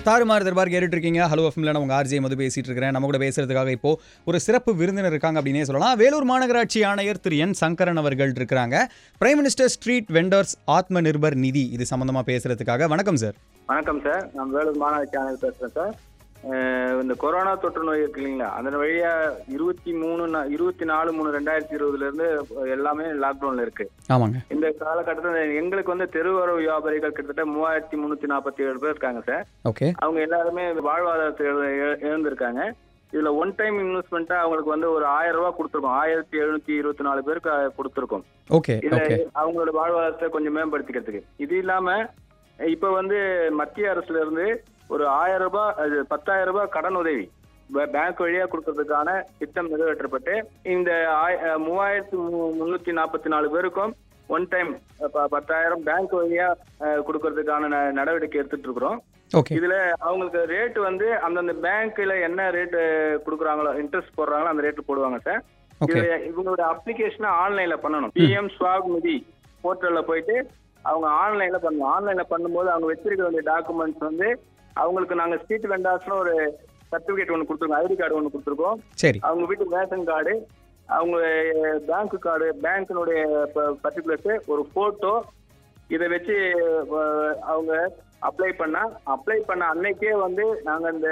தாறுமாறு தர்பார் கேட்டுட்டு இருக்கீங்க ஹலோ எஃப்எம்ல நான் உங்க ஆர்ஜே மது பேசிட்டு இருக்கிறேன் நம்ம கூட பேசுறதுக்காக இப்போ ஒரு சிறப்பு விருந்தினர் இருக்காங்க அப்படின்னே சொல்லலாம் வேலூர் மாநகராட்சி ஆணையர் திரு என் சங்கரன் அவர்கள் இருக்கிறாங்க பிரைம் மினிஸ்டர் ஸ்ட்ரீட் வெண்டர்ஸ் ஆத்ம நிர்பர் நிதி இது சம்பந்தமா பேசுறதுக்காக வணக்கம் சார் வணக்கம் சார் நான் வேலூர் மாநகர சேனல் பேசுறேன் சார் அஹ் இந்த கொரோனா தொற்று நோய் இருக்கு இல்லைங்களா அதன் வழியா இருபத்தி மூணு நா- இருபத்தி நாலு மூணு ரெண்டாயிரத்தி இருபதுல இருந்து எல்லாமே லாக்டவுன்ல இருக்கு ஆமாங்க இந்த காலகட்டத்தில் எங்களுக்கு வந்து தெருவோர வியாபாரிகள் கிட்டத்தட்ட மூவாயிரத்தி முன்னூத்தி நாற்பத்தி ஏழு பேர் இருக்காங்க சார் ஓகே அவங்க எல்லாருமே வாழ்வாதாரத்தை இழ- இழ- இழந்திருக்காங்க இதுல ஒன் டைம் இன்வெஸ்ட்மெண்ட்டா அவங்களுக்கு வந்து ஒரு ஆயிரம் ரூபாய் கொடுத்துருக்கோம் ஆயிரத்தி எழுநூத்தி இருபத்தி நாலு பேருக்கு அஹ், கொடுத்திருக்கோம் ஓகே இதுல ஓகே அவங்களோட வாழ்வாதாரத்தை கொஞ்சம் மேம்படுத்திக்கிறதுக்கு இது இல்லாம இப்ப வந்து மத்திய அரசுல இருந்து ஒரு ஆயிரம் ரூபாய் அது பத்தாயிரம் ரூபாய் கடன் உதவி பே- பேங்க் வழியா கொடுக்கறதுக்கான திட்டம் நிறைவேற்றப்பட்டு இந்த ஆய- அஹ் மூவாயிரத்தி மு- முன்னூத்தி நாற்பத்தி நாலு பேருக்கும் ஒன் டைம் பத்தாயிரம் பேங்க் வழியா அஹ், கொடுக்கறதுக்கான ந- நடவடிக்கை எடுத்துட்டு இருக்கிறோம் ஓகே இதுல அவங்களுக்கு ரேட் வந்து அந்தந்த பேங்க்ல என்ன ரேட் கொடுக்குறாங்களோ இன்ட்ரெஸ்ட் போடுறாங்களோ அந்த ரேட் போடுவாங்க சார் ஓகே இதுல இவங்களோட அப்ளிகேஷனை ஆன்லைன்ல பண்ணணும் பிஎம் ஸ்வாக் நிதி போர்ட்டல்ல போயிட்டு அவங்க ஆன்லைன்ல பண்ணணும் ஆன்லைன்ல பண்ணும்போது அவங்க வச்சிருக்க வேண்டிய டாக்குமெண்ட்ஸ் வந்து அவங்களுக்கு நாங்க ஸ்ட்ரீட் வெண்டார்ஸ்னு ஒரு சர்டிபிகேட் ஒன்று கொடுத்துருக்கோம் ஐடி கார்டு ஒன்று கொடுத்துருக்கோம் சரி அவங்க வீட்டு ரேஷன் கார்டு அவங்க பேங்க் கார்டு பேங்க்கினுடைய பர்டிகுலர்ஸ் ஒரு போட்டோ இதை வச்சு அஹ், அவங்க அப்ளை பண்ணா அப்ளை பண்ண அன்னைக்கே வந்து நாங்க இந்த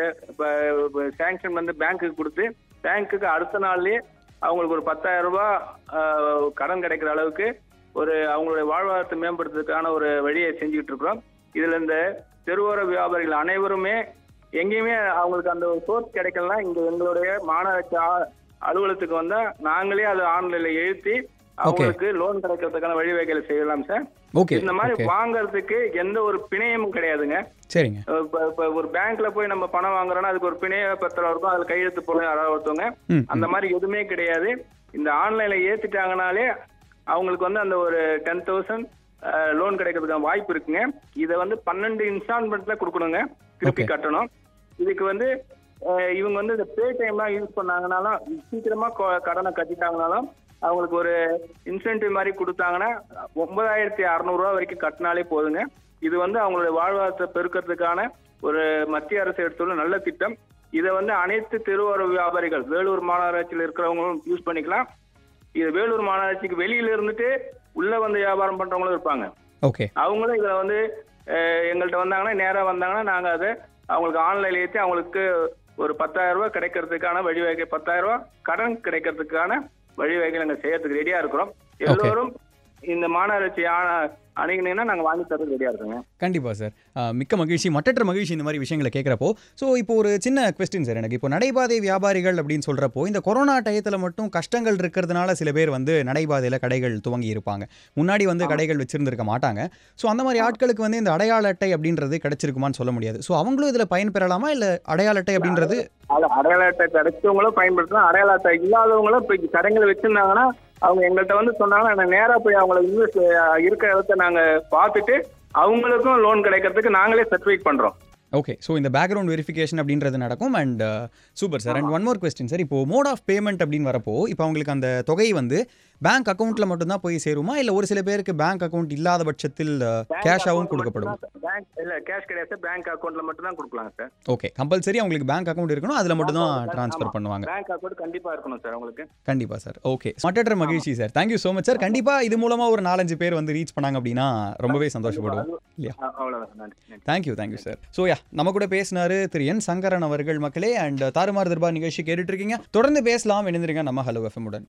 சேங்ஷன் வந்து பேங்க்குக்கு கொடுத்து பேங்க்குக்கு அடுத்த நாள்லயே அவங்களுக்கு ஒரு பத்தாயிரம் ரூபாய் அஹ், கடன் கிடைக்கிற அளவுக்கு ஒரு அவங்களுடைய வாழ்வாதாரத்தை மேம்படுத்துறதுக்கான ஒரு வழியை செஞ்சுக்கிட்டு இருக்கிறோம் இதுல இந்த தெருவோர வியாபாரிகள் அனைவருமே எங்கேயுமே அவங்களுக்கு அந்த ஒரு சோர்ஸ் கிடைக்கலனா இங்க எங்களுடைய மாநகராட்சி ஆ- அலுவலகத்துக்கு வந்தா நாங்களே அதை ஆன்லைன்ல எழுத்தி அவங்களுக்கு லோன் கிடைக்கிறதுக்கான வழிவகைகளை செய்யலாம் சார் ஓகே இந்த மாதிரி ஓகே வாங்குறதுக்கு எந்த ஒரு பிணையமும் கிடையாதுங்க சரிங்க இப்ப இப்ப ஒரு பேங்க்ல போய் நம்ம பணம் வாங்குறோம்னா அதுக்கு ஒரு பிணைய பத்திரம் இருக்கும் அதுல கையெழுத்து போல யாராவது ஒருத்தவங்க ம் அந்த மாதிரி எதுவுமே கிடையாது இந்த ஆன்லைன்ல ஏத்திட்டாங்கனாலே அவங்களுக்கு வந்து அந்த ஒரு டென் தௌசண்ட் லோன் கிடைக்கிறதுக்கான வாய்ப்பு இருக்குங்க இதை வந்து பன்னெண்டு இன்ஸ்டால்மெண்ட்ல கொடுக்கணுங்க திருப்பி Okay. கட்டணும் இதுக்கு வந்து அஹ், இவங்க வந்து இந்த பே டைம்லாம் யூஸ் பண்ணாங்கனாலும் சீக்கிரமா கொ- கடனை கட்டிட்டாங்கனாலும் அவங்களுக்கு ஒரு இன்சென்டிவ் மாதிரி கொடுத்தாங்கன்னா ஒன்பதாயிரத்தி அறநூறுவா வரைக்கும் கட்டினாலே போதுங்க இது வந்து அவங்களுடைய வாழ்வாதாரத்தை பெருக்கிறதுக்கான ஒரு மத்திய அரசு எடுத்துள்ள நல்ல திட்டம் இதை வந்து அனைத்து தெருவோர வியாபாரிகள் வேலூர் மாநகராட்சியில் இருக்கிறவங்களும் யூஸ் பண்ணிக்கலாம் இது வேலூர் மாநகராட்சிக்கு வெளியில இருந்துட்டு உள்ள வந்து வியாபாரம் பண்றவங்களும் இருப்பாங்க ஓகே அவங்களும் இதுல வந்து அஹ், எங்கள்கிட்ட வந்தாங்கன்னா நேரா வந்தாங்கன்னா நாங்க அதை அவங்களுக்கு ஆன்லைன்ல ஏற்றி அவங்களுக்கு ஒரு பத்தாயிரம் ரூபாய் கிடைக்கிறதுக்கான வழிவகை பத்தாயிரம் ரூபாய் கடன் கிடைக்கிறதுக்கான வழிவகை நாங்க செய்யறதுக்கு ரெடியா இருக்கிறோம் எல்லோரும் இந்த மாநகராட்சி ஆ- அணுகுனீங்கன்னா நாங்க வாங்கி தரதுக்கு ரெடியா இருக்கோங்க கண்டிப்பா சார் அஹ், மிக்க மகிழ்ச்சி மட்டற்ற மகிழ்ச்சி இந்த மாதிரி விஷயங்களை கேட்குறப்போ ஸோ இப்போ ஒரு சின்ன கொஸ்டின் சார் எனக்கு இப்போ நடைபாதை வியாபாரிகள் அப்படின்னு சொல்றப்போ இந்த கொரோனா டயத்தில் மட்டும் கஷ்டங்கள் இருக்கிறதுனால சில பேர் வந்து நடைபாதையில் கடைகள் துவங்கி இருப்பாங்க முன்னாடி வந்து கடைகள் வச்சிருந்திருக்க மாட்டாங்க ஸோ அந்த மாதிரி ஆட்களுக்கு வந்து இந்த அடையாள அட்டை அப்படின்றது கிடைச்சிருக்குமான்னு சொல்ல முடியாது ஸோ அவங்களும் இதில் பயன் பெறலாமா இல்லை அடையாள அட்டை அப்படின்றது அது அடையாள அட்டை கிடைச்சவங்களும் பயன்படுத்தலாம் அடையாள அட்டை இல்லாதவங்களும் இப்போ கடைங்களை வச்சிருந்தாங்கன்னா அவங்க எங்கள்கிட்ட வந்து சொன்னாங்கன்னா நாங்கள் நேராக போய் அவங்கள இன்வெஸ்ட் இருக்கிற இடத்த நாங்கள் பார்த்துட்டு அவங்களுக்கும் லோன் கிடைக்கிறதுக்கு நாங்களே சர்டிஃபிகேட் பண்ணுறோம் ஓகே ஸோ இந்த பேக்ரவுண்ட் வெரிஃபிகேஷன் அப்படின்றது நடக்கும் and super sir and one more question sir இப்போ மோட் ஆஃப் பேமெண்ட் அப்படின்னு வரப்போ இப்போ அவங்களுக்கு அந்த தொகை வந்து பேங்க் அக்கௌண்ட்டில் மட்டும்தான் போய் சேருமா இல்லை ஒரு சில பேருக்கு பேங்க் அக்கௌண்ட் இல்லாத பட்சத்தில் கேஷாகவும் கொடுக்கப்படும் பேங்க் இல்லை கேஷ் கிடையாது சார் பேங்க் அக்கௌண்ட்டில் மட்டும் தான் கொடுக்கலாங்க சார் ஓகே கம்பல்சரி அவங்களுக்கு பேங்க் அக்கௌண்ட் இருக்கணும் அதில் மட்டும் தான் ட்ரான்ஸ்ஃபர் பண்ணுவாங்க பேங்க் அக்கௌண்ட் கண்டிப்பாக இருக்கணும் சார் உங்களுக்கு கண்டிப்பாக சார் ஓகே மட்டற்ற மகிழ்ச்சி sir thank you so much sir கண்டிப்பாக இது மூலமாக ஒரு நாலஞ்சு பேர் வந்து ரீச் பண்ணாங்க அப்படின்னா ரொம்பவே சந்தோஷப்படுவோம் இல்லையா அ- அவ்வளவுதான் நன்றி நன்றி thank you thank you sir so yeah நம்ம கூட பேசினாரு திரு என் சங்கரன் அவர்கள் மக்களே அண்ட் தாறுமாறு தர்பார் நிகழ்ச்சி கேட்டுட்டு இருக்கீங்க தொடர்ந்து பேசலாம் இணைந்திருங்க நம்ம ஹலோ எஃப்எம் உடன்